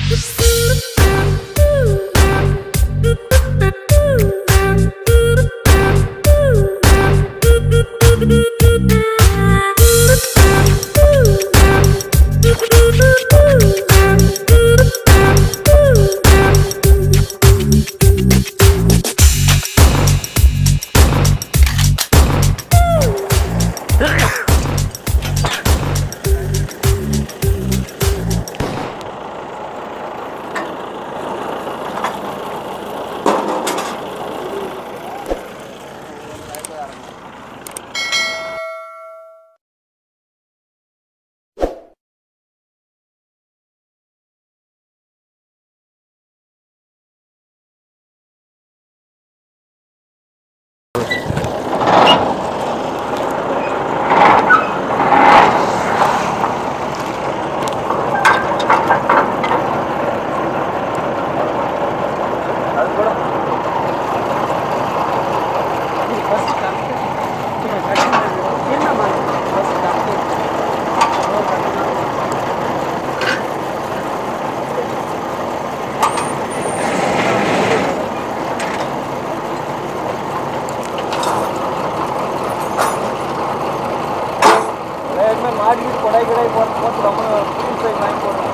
மாடிக்கு கொடை கடை போட்டு போட்டு ரொம்ப புதுசு வாங்கி போடுறோம்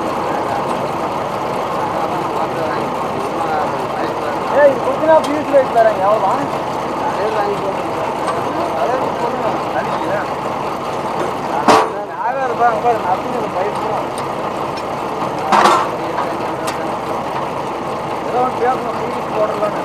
ஏய் இது கொஞ்ச நாள் பியூஸ் ரேட் தரேங்க எவ்வளோ அதே வாங்கி அதே சொல்லுங்க அடிக்கல ஆகாது பாருங்க பாரு நத்திங்க பயப்படும் ஏதோ ஒன்று பேசணும் பியூஸ் போடலான்னு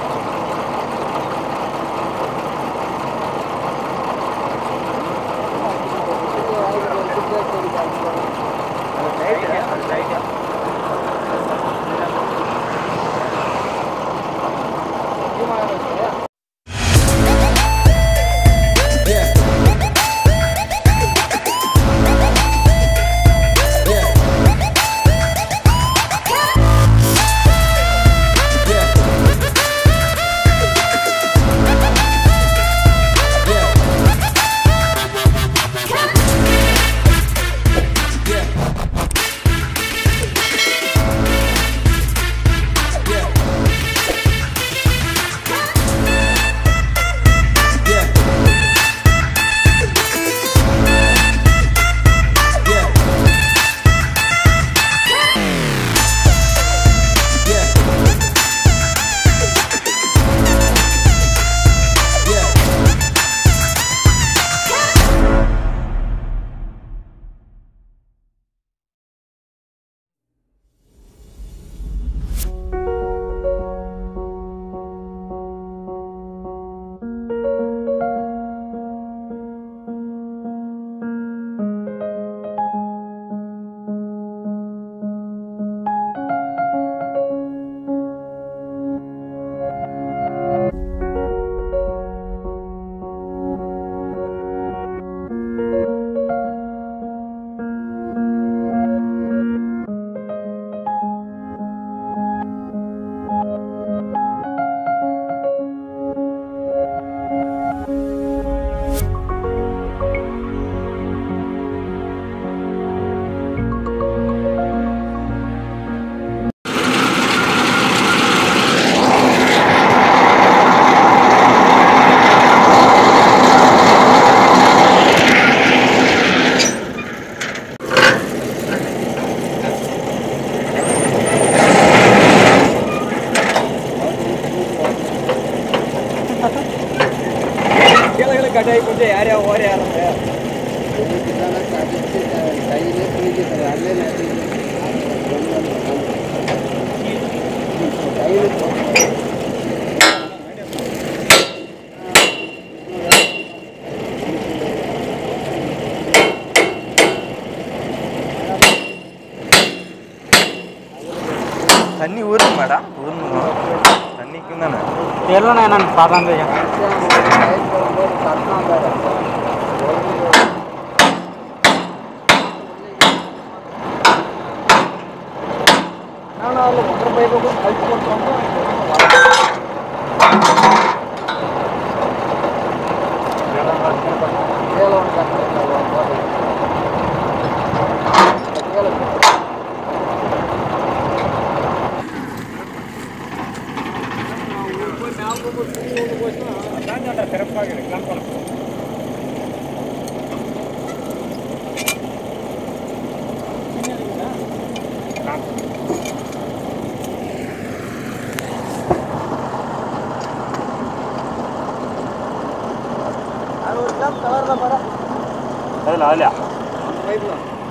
கீழே கட்டாயி கொஞ்சம் யார் யார் ஓர யாருங்க தண்ணி ஊறுங்க மேடம் ஊறணும் தண்ணிக்கும் தானே எல்லாம் நான் பார்த்தாங்க நான் அதில் ஒன்றரை பைக்கு கூட கழிச்சு போட்டு அது ஒரு கிளாஸ் கலர் தான் பாரு அதில் ஆலியா அந்த பைப்ல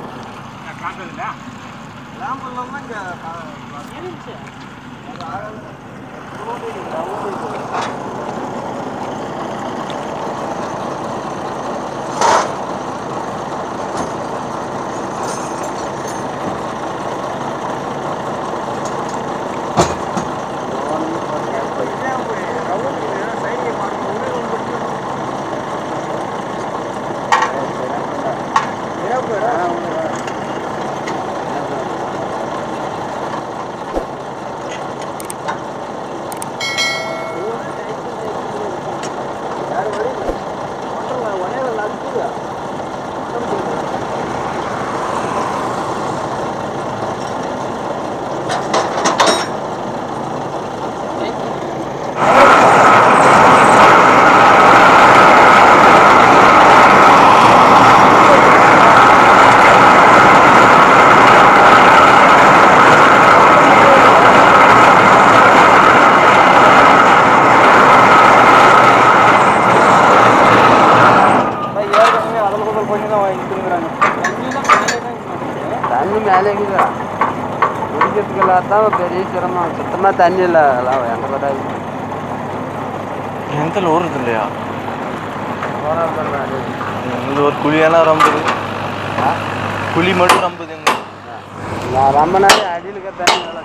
லேம்ப் இல்லாம இங்க இருந்துச்சு அது ஆகாது. road இது, road இது. தண்ணி மேலே இருக்குதா குடிக்கிறதுக்கு தான் பெரிய சிரமம் சுத்தமாக தண்ணி இல்லை எல்லாம் எங்கே பார்த்தா ಎಂತೆಲ್ಲ ಊರುದಿಲ್ಲ இது ஒரு குழியெல்லாம் ரம்புது குழி மட்டும் ரம்புது எங்க நான் ரொம்ப நாள் அடியில் இருக்க தண்ணி நல்லா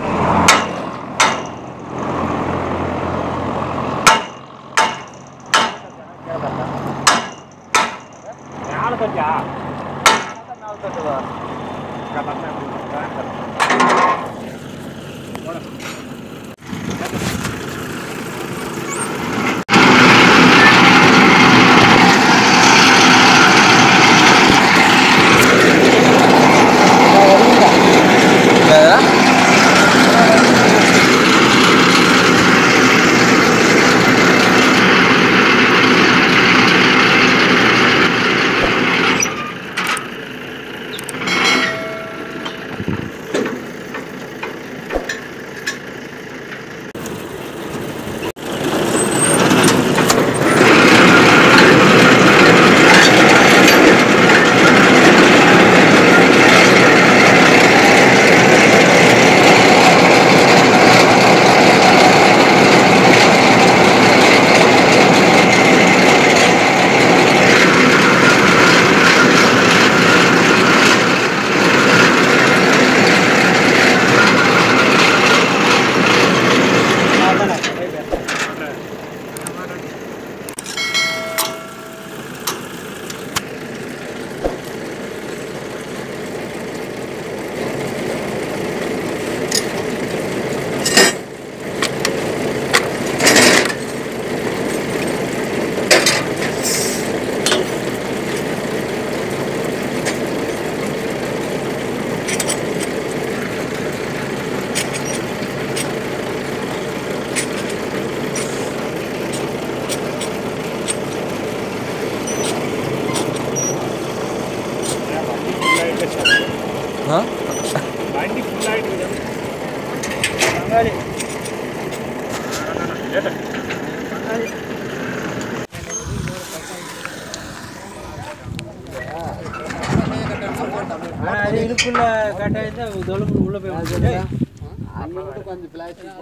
இதுக்குள்ள கட்டாயத்தை தொழும்பு உள்ள போய் வந்துட்டு அங்கிட்டு கொஞ்சம் பிளாஸ்டிக்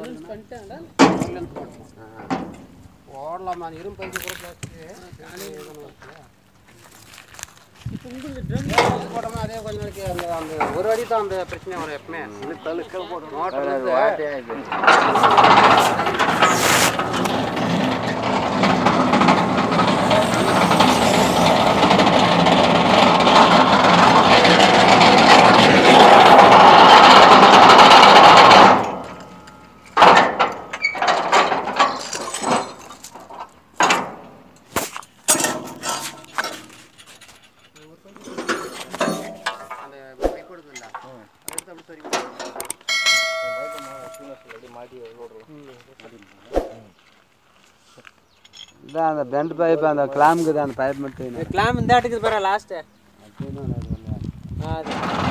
ஓடலாமா இரும் பைக்கு கூட பிளாஸ்டிக் போட்டோம்னா அதே கொஞ்ச நாளைக்கு அந்த அந்த ஒரு அடி தான் அந்த பிரச்சனை வரும் எப்பவுமே மோட்டர் வந்து அந்த பைக் கொடுக்குல்ல அதை எடுத்து அப்படி சரி இதான் அந்த பெண்ட் பைப் அந்த கிளாமுக்கு தான் அந்த பைப் மட்டும் கிளாம் இந்த ஆட்டுக்கு பாரு லாஸ்ட்டு அது